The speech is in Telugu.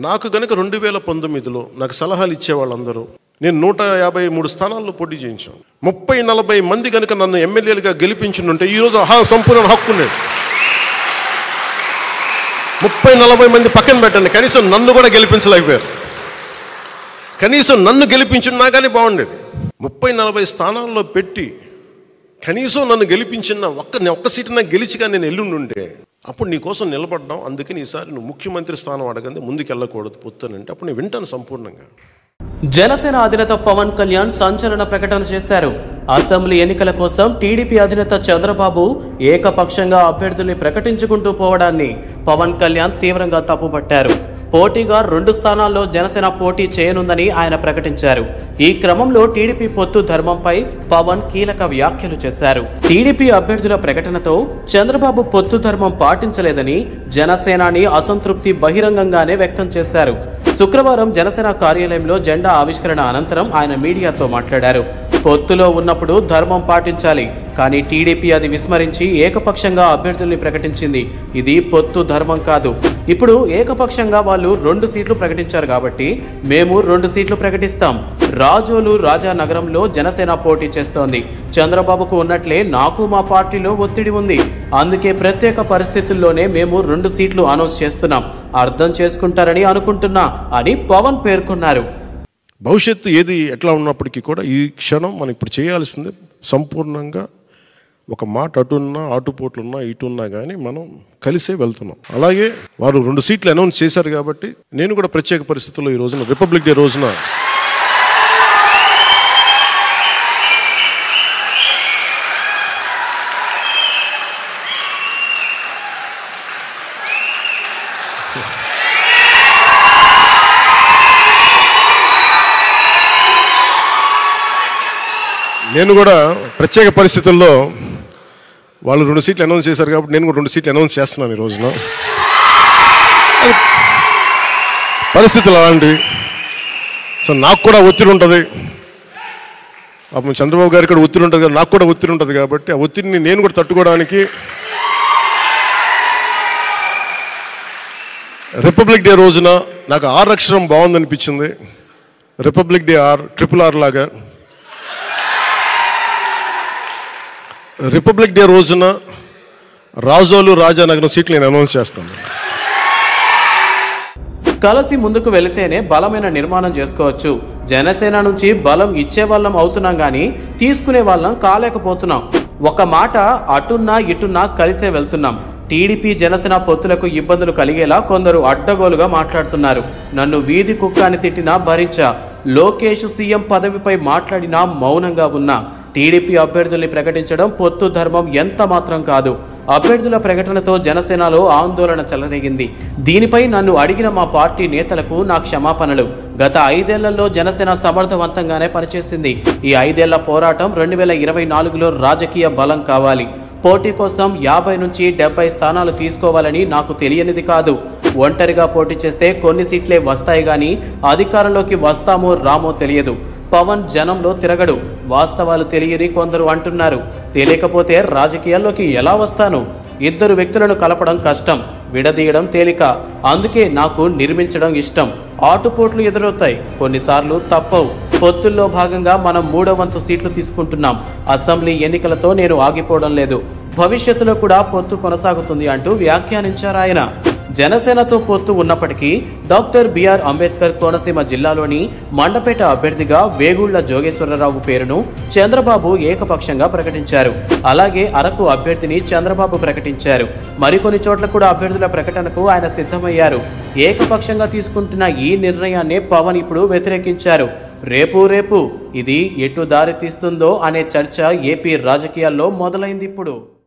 నాకు గనుక రెండు వేల పంతొమ్మిదిలో నాకు సలహాలు ఇచ్చే వాళ్ళందరూ నేను నూట యాభై మూడు స్థానాల్లో పోటీ చేయించాం ముప్పై నలభై మంది కనుక నన్ను ఎమ్మెల్యేలుగా గెలిపించుంటే ఈరోజు హా సంపూర్ణ హక్కు ఉండేది ముప్పై నలభై మంది పక్కన పెట్టండి కనీసం నన్ను కూడా గెలిపించలేకపోయారు కనీసం నన్ను గెలిపించున్నా కానీ బాగుండేది ముప్పై నలభై స్థానాల్లో పెట్టి కనీసం నన్ను గెలిపించిన ఒక్క ఒక్క సీటు నాకు గెలిచిగా నేను ఎల్లుండుంటే అప్పుడు నీ కోసం నిలబడ్డాం అందుకని ఈసారి నువ్వు ముఖ్యమంత్రి స్థానం అడగంది ముందుకు వెళ్ళకూడదు పొత్తునంటే అప్పుడు నేను వింటాను సంపూర్ణంగా జనసేన అధినేత పవన్ కళ్యాణ్ సంచలన ప్రకటన చేశారు అసెంబ్లీ ఎన్నికల కోసం టీడీపీ అధినేత చంద్రబాబు ఏకపక్షంగా అభ్యర్థుల్ని ప్రకటించుకుంటూ పోవడాన్ని పవన్ కళ్యాణ్ తీవ్రంగా తప్పుపట్టారు పోటీగా రెండు స్థానాల్లో జనసేన పోటీ చేయనుందని ఆయన ప్రకటించారు ఈ క్రమంలో టీడీపీ పొత్తు ధర్మంపై పవన్ కీలక వ్యాఖ్యలు చేశారు టీడీపీ అభ్యర్థుల ప్రకటనతో చంద్రబాబు పొత్తు ధర్మం పాటించలేదని జనసేనాని అసంతృప్తి బహిరంగంగానే వ్యక్తం చేశారు శుక్రవారం జనసేన కార్యాలయంలో జెండా ఆవిష్కరణ అనంతరం ఆయన మీడియాతో మాట్లాడారు పొత్తులో ఉన్నప్పుడు ధర్మం పాటించాలి కానీ టీడీపీ అది విస్మరించి ఏకపక్షంగా అభ్యర్థుల్ని ప్రకటించింది ఇది పొత్తు ధర్మం కాదు ఇప్పుడు ఏకపక్షంగా వాళ్ళు రెండు సీట్లు ప్రకటించారు కాబట్టి మేము రెండు సీట్లు ప్రకటిస్తాం రాజోలు రాజానగరంలో జనసేన పోటీ చేస్తోంది చంద్రబాబుకు ఉన్నట్లే నాకు మా పార్టీలో ఒత్తిడి ఉంది అందుకే ప్రత్యేక పరిస్థితుల్లోనే మేము రెండు సీట్లు అనౌన్స్ చేస్తున్నాం అర్థం చేసుకుంటారని అనుకుంటున్నా అని పవన్ పేర్కొన్నారు భవిష్యత్తు ఏది ఎట్లా ఉన్నప్పటికీ కూడా ఈ క్షణం మనం ఇప్పుడు చేయాల్సింది సంపూర్ణంగా ఒక మాట అటున్నా ఆటుపోట్లున్నా ఇటున్నా కానీ మనం కలిసే వెళ్తున్నాం అలాగే వారు రెండు సీట్లు అనౌన్స్ చేశారు కాబట్టి నేను కూడా ప్రత్యేక పరిస్థితుల్లో ఈ రోజున రిపబ్లిక్ డే రోజున నేను కూడా ప్రత్యేక పరిస్థితుల్లో వాళ్ళు రెండు సీట్లు అనౌన్స్ చేశారు కాబట్టి నేను కూడా రెండు సీట్లు అనౌన్స్ చేస్తున్నాను ఈ రోజున అది పరిస్థితులు అలాంటివి సో నాకు కూడా ఒత్తిడి ఉంటుంది పాపం చంద్రబాబు గారికి కూడా ఒత్తిడి ఉంటుంది కదా, నాకు కూడా ఒత్తిడి ఉంటుంది కాబట్టి ఆ ఒత్తిడిని నేను కూడా తట్టుకోవడానికి రిపబ్లిక్ డే రోజున నాకు ఆర్ అక్షరం బాగుందనిపించింది republic day R triple R లాగా రిపబ్లిక్ డే రోజున రాజోలు రాజానగరం సీట్లు నేను అనౌన్స్ చేస్తాను కలిసి ముందుకు వెళితేనే బలమైన నిర్మాణం చేసుకోవచ్చు జనసేన నుంచి బలం ఇచ్చే వాళ్ళం అవుతున్నాం కానీ తీసుకునే వాళ్ళం కాలేకపోతున్నాం ఒక మాట అటున్నా ఇటున్నా కలిసే వెళ్తున్నాం టీడీపీ జనసేన పొత్తులకు ఇబ్బందులు కలిగేలా కొందరు అడ్డగోలుగా మాట్లాడుతున్నారు నన్ను వీధి కుక్క అని తిట్టినా భరించా లోకేష్ సీఎం పదవిపై మాట్లాడినా మౌనంగా ఉన్నా టీడీపీ అభ్యర్థుల్ని ప్రకటించడం పొత్తు ధర్మం ఎంత మాత్రం కాదు అభ్యర్థుల ప్రకటనతో జనసేనలో ఆందోళన చెలరేగింది దీనిపై నన్ను అడిగిన మా పార్టీ నేతలకు నా క్షమాపణలు గత ఐదేళ్లలో జనసేన సమర్థవంతంగానే పనిచేసింది ఈ ఐదేళ్ల పోరాటం రెండు వేల ఇరవై నాలుగులో రాజకీయ బలం కావాలి పోటీ కోసం యాభై నుంచి డెబ్బై స్థానాలు తీసుకోవాలని నాకు తెలియనిది కాదు ఒంటరిగా పోటీ చేస్తే కొన్ని సీట్లే వస్తాయి కానీ అధికారంలోకి వస్తామో రామో తెలియదు పవన్ జనంలో తిరగడు వాస్తవాలు తెలియని కొందరు అంటున్నారు తెలియకపోతే రాజకీయాల్లోకి ఎలా వస్తాను ఇద్దరు వ్యక్తులను కలపడం కష్టం విడదీయడం తేలిక అందుకే నాకు నిర్మించడం ఇష్టం ఆటుపోట్లు ఎదురవుతాయి కొన్నిసార్లు తప్పవు పొత్తుల్లో భాగంగా మనం మూడో వంతు సీట్లు తీసుకుంటున్నాం అసెంబ్లీ ఎన్నికలతో నేను ఆగిపోవడం లేదు భవిష్యత్తులో కూడా పొత్తు కొనసాగుతుంది అంటూ వ్యాఖ్యానించారు ఆయన జనసేనతో పొత్తు ఉన్నప్పటికీ డాక్టర్ బిఆర్ అంబేద్కర్ కోనసీమ జిల్లాలోని మండపేట అభ్యర్థిగా వేగుళ్ల జోగేశ్వరరావు పేరును చంద్రబాబు ఏకపక్షంగా ప్రకటించారు అలాగే అరకు అభ్యర్థిని చంద్రబాబు ప్రకటించారు మరికొన్ని చోట్ల కూడా అభ్యర్థుల ప్రకటనకు ఆయన సిద్ధమయ్యారు ఏకపక్షంగా తీసుకుంటున్న ఈ నిర్ణయాన్ని పవన్ ఇప్పుడు వ్యతిరేకించారు రేపు రేపు ఇది ఎటు దారి తీస్తుందో అనే చర్చ ఏపీ రాజకీయాల్లో మొదలైంది ఇప్పుడు